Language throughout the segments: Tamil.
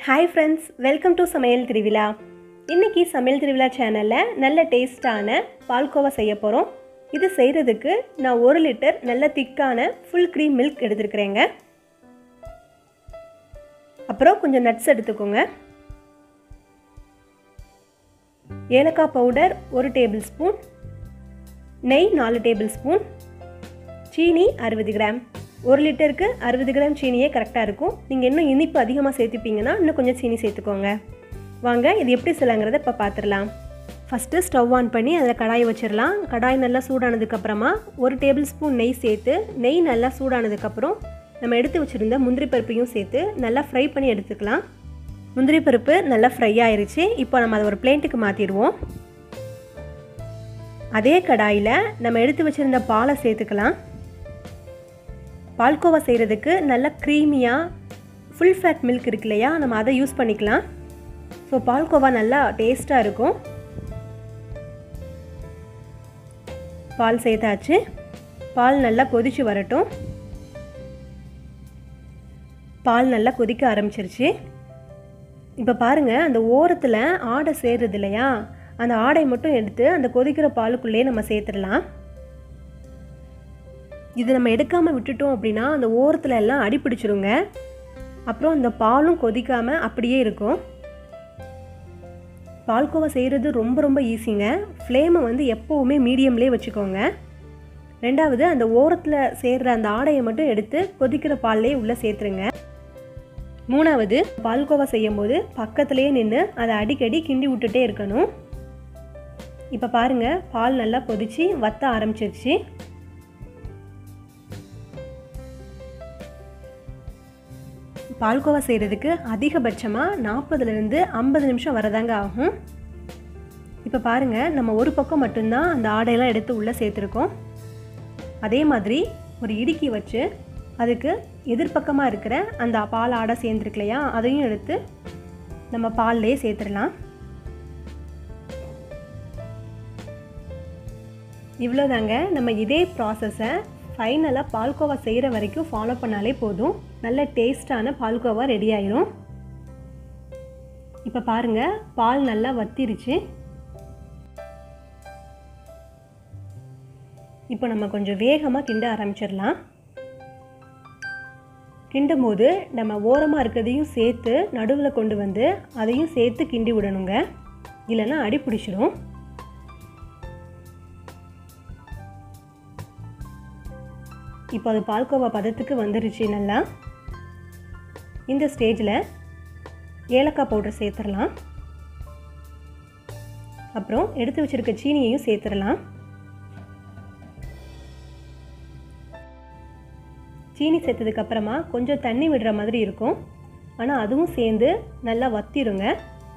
ஹாய் ஃப்ரெண்ட்ஸ் வெல்கம் டு சமையல் திருவிழா இன்னைக்கு சமையல் திருவிழா சேனலில் நல்ல டேஸ்டான பால்கோவா செய்ய போகிறோம் இது செய்கிறதுக்கு நான் ஒரு லிட்டர் நல்ல திக்கான ஃபுல் க்ரீம் மில்க் எடுத்துருக்குறேங்க அப்புறம் கொஞ்சம் நட்ஸ் எடுத்துக்கோங்க ஏலக்காய் பவுடர் ஒரு டேபிள் ஸ்பூன் நெய் நாலு டேபிள் ஸ்பூன் சீனி அறுபது கிராம் ஒரு லிட்டருக்கு அறுபது கிராம் சீனியே கரெக்டாக இருக்கும் நீங்கள் இன்னும் இனிப்பு அதிகமாக சேர்த்துப்பீங்கன்னா இன்னும் கொஞ்சம் சீனி சேர்த்துக்கோங்க வாங்க இது எப்படி செய்யலாங்கிறத இப்போ பார்த்துடலாம் ஃபஸ்ட்டு ஸ்டவ் ஆன் பண்ணி அதில் கடாயை வச்சிடலாம் கடாய் நல்லா சூடானதுக்கப்புறமா ஒரு டேபிள் ஸ்பூன் நெய் சேர்த்து நெய் நல்லா சூடானதுக்கப்புறம் நம்ம எடுத்து வச்சுருந்த முந்திரி பருப்பையும் சேர்த்து நல்லா ஃப்ரை பண்ணி எடுத்துக்கலாம் முந்திரி பருப்பு நல்லா ஃப்ரை ஆயிருச்சு இப்போ நம்ம அதை ஒரு பிளேட்டுக்கு மாற்றிடுவோம் அதே கடாயில் நம்ம எடுத்து வச்சுருந்த பாலை சேர்த்துக்கலாம் பால்கோவா செய்கிறதுக்கு நல்ல க்ரீமியாக ஃபுல் ஃபேட் மில்க் இருக்கு இல்லையா நம்ம அதை யூஸ் பண்ணிக்கலாம் ஸோ பால்கோவா நல்லா டேஸ்ட்டாக இருக்கும் பால் சேர்த்தாச்சு பால் நல்லா கொதிச்சு வரட்டும் பால் நல்லா கொதிக்க ஆரம்பிச்சிருச்சு இப்போ பாருங்கள் அந்த ஓரத்தில் ஆடை சேர்றது இல்லையா அந்த ஆடை மட்டும் எடுத்து அந்த கொதிக்கிற பாலுக்குள்ளேயே நம்ம சேர்த்துடலாம் இது நம்ம எடுக்காமல் விட்டுட்டோம் அப்படின்னா அந்த ஓரத்தில் எல்லாம் அடி பிடிச்சிருங்க அப்புறம் இந்த பாலும் கொதிக்காமல் அப்படியே இருக்கும் பால்கோவா செய்கிறது ரொம்ப ரொம்ப ஈஸிங்க ஃப்ளேமை வந்து எப்போவுமே மீடியம்லேயே வச்சுக்கோங்க ரெண்டாவது அந்த ஓரத்தில் சேர்கிற அந்த ஆடையை மட்டும் எடுத்து கொதிக்கிற பால்லேயே உள்ளே சேர்த்துருங்க மூணாவது பால்கோவா செய்யும் போது பக்கத்துலேயே நின்று அதை அடிக்கடி கிண்டி விட்டுட்டே இருக்கணும் இப்போ பாருங்கள் பால் நல்லா கொதித்து வத்த ஆரம்பிச்சிருச்சு பால்கோவா செய்கிறதுக்கு அதிகபட்சமாக நாற்பதுலேருந்து ஐம்பது நிமிஷம் வரதாங்க ஆகும் இப்போ பாருங்கள் நம்ம ஒரு பக்கம் மட்டும்தான் அந்த ஆடையெல்லாம் எடுத்து உள்ளே சேர்த்துருக்கோம் அதே மாதிரி ஒரு இடுக்கி வச்சு அதுக்கு எதிர்பக்கமாக இருக்கிற அந்த பால் ஆடை சேர்ந்துருக்கு இல்லையா அதையும் எடுத்து நம்ம பால்லையே சேர்த்துடலாம் இவ்வளோதாங்க நம்ம இதே ப்ராசஸை ஃபைனலாக பால்கோவா செய்கிற வரைக்கும் ஃபாலோ பண்ணாலே போதும் நல்ல டேஸ்டான பால்கோவா ரெடி ஆயிரும் இப்போ பாருங்கள் பால் நல்லா வத்திருச்சு இப்போ நம்ம கொஞ்சம் வேகமாக கிண்ட ஆரம்பிச்சிடலாம் கிண்டும் போது நம்ம ஓரமாக இருக்கிறதையும் சேர்த்து நடுவில் கொண்டு வந்து அதையும் சேர்த்து கிண்டி விடணுங்க இல்லைன்னா அடி பிடிச்சிடும் இப்போ அது பால்கோவா பதத்துக்கு வந்துருச்சு நல்லா இந்த ஸ்டேஜில் ஏலக்காய் பவுடர் சேர்த்துடலாம் அப்புறம் எடுத்து வச்சுருக்க சீனியையும் சேர்த்துடலாம் சீனி சேர்த்ததுக்கப்புறமா கொஞ்சம் தண்ணி விடுற மாதிரி இருக்கும் ஆனால் அதுவும் சேர்ந்து நல்லா வத்திருங்க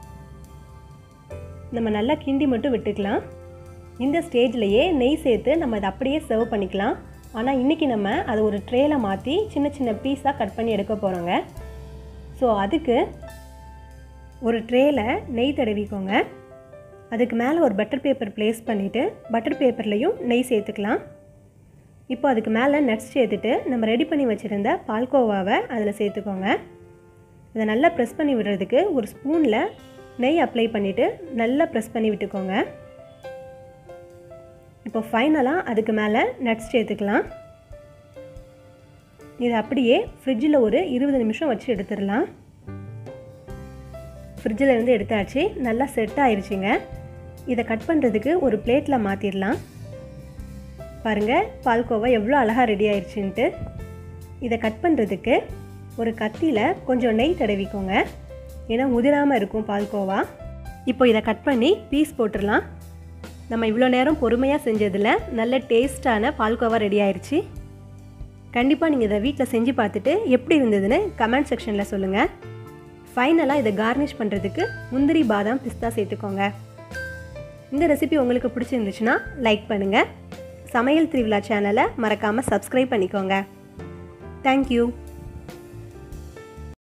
நம்ம நல்லா கிண்டி மட்டும் விட்டுக்கலாம் இந்த ஸ்டேஜ்லேயே நெய் சேர்த்து நம்ம இதை அப்படியே சர்வ் பண்ணிக்கலாம் ஆனால் இன்றைக்கி நம்ம அதை ஒரு ட்ரேயில் மாற்றி சின்ன சின்ன பீஸாக கட் பண்ணி எடுக்க போகிறோங்க ஸோ அதுக்கு ஒரு ட்ரேயில் நெய் தடவிக்கோங்க அதுக்கு மேலே ஒரு பட்டர் பேப்பர் ப்ளேஸ் பண்ணிவிட்டு பட்டர் பேப்பர்லேயும் நெய் சேர்த்துக்கலாம் இப்போ அதுக்கு மேலே நட்ஸ் சேர்த்துட்டு நம்ம ரெடி பண்ணி வச்சுருந்த பால்கோவாவை அதில் சேர்த்துக்கோங்க அதை நல்லா ப்ரெஸ் பண்ணி விடுறதுக்கு ஒரு ஸ்பூனில் நெய் அப்ளை பண்ணிவிட்டு நல்லா ப்ரெஸ் பண்ணி விட்டுக்கோங்க இப்போ ஃபைனலாக அதுக்கு மேலே நட்ஸ் சேர்த்துக்கலாம் இது அப்படியே ஃப்ரிட்ஜில் ஒரு இருபது நிமிஷம் வச்சு எடுத்துடலாம் ஃப்ரிட்ஜில் இருந்து எடுத்தாச்சு நல்லா செட் ஆயிடுச்சுங்க இதை கட் பண்ணுறதுக்கு ஒரு பிளேட்டில் மாற்றிடலாம் பாருங்கள் பால்கோவா எவ்வளோ அழகாக ரெடி ஆயிடுச்சுன்ட்டு இதை கட் பண்ணுறதுக்கு ஒரு கத்தியில் கொஞ்சம் நெய் தடவிக்கோங்க ஏன்னா உதிராமல் இருக்கும் பால்கோவா இப்போ இதை கட் பண்ணி பீஸ் போட்டுடலாம் நம்ம இவ்வளோ நேரம் பொறுமையாக செஞ்சதில் நல்ல டேஸ்ட்டான பால்கோவா ரெடி ஆயிடுச்சு கண்டிப்பாக நீங்கள் இதை வீட்டில் செஞ்சு பார்த்துட்டு எப்படி இருந்ததுன்னு கமெண்ட் செக்ஷனில் சொல்லுங்கள் ஃபைனலாக இதை கார்னிஷ் பண்ணுறதுக்கு முந்திரி பாதாம் பிஸ்தா சேர்த்துக்கோங்க இந்த ரெசிபி உங்களுக்கு பிடிச்சிருந்துச்சுன்னா லைக் பண்ணுங்கள் சமையல் திருவிழா சேனலை மறக்காமல் சப்ஸ்கிரைப் பண்ணிக்கோங்க தேங்க்யூ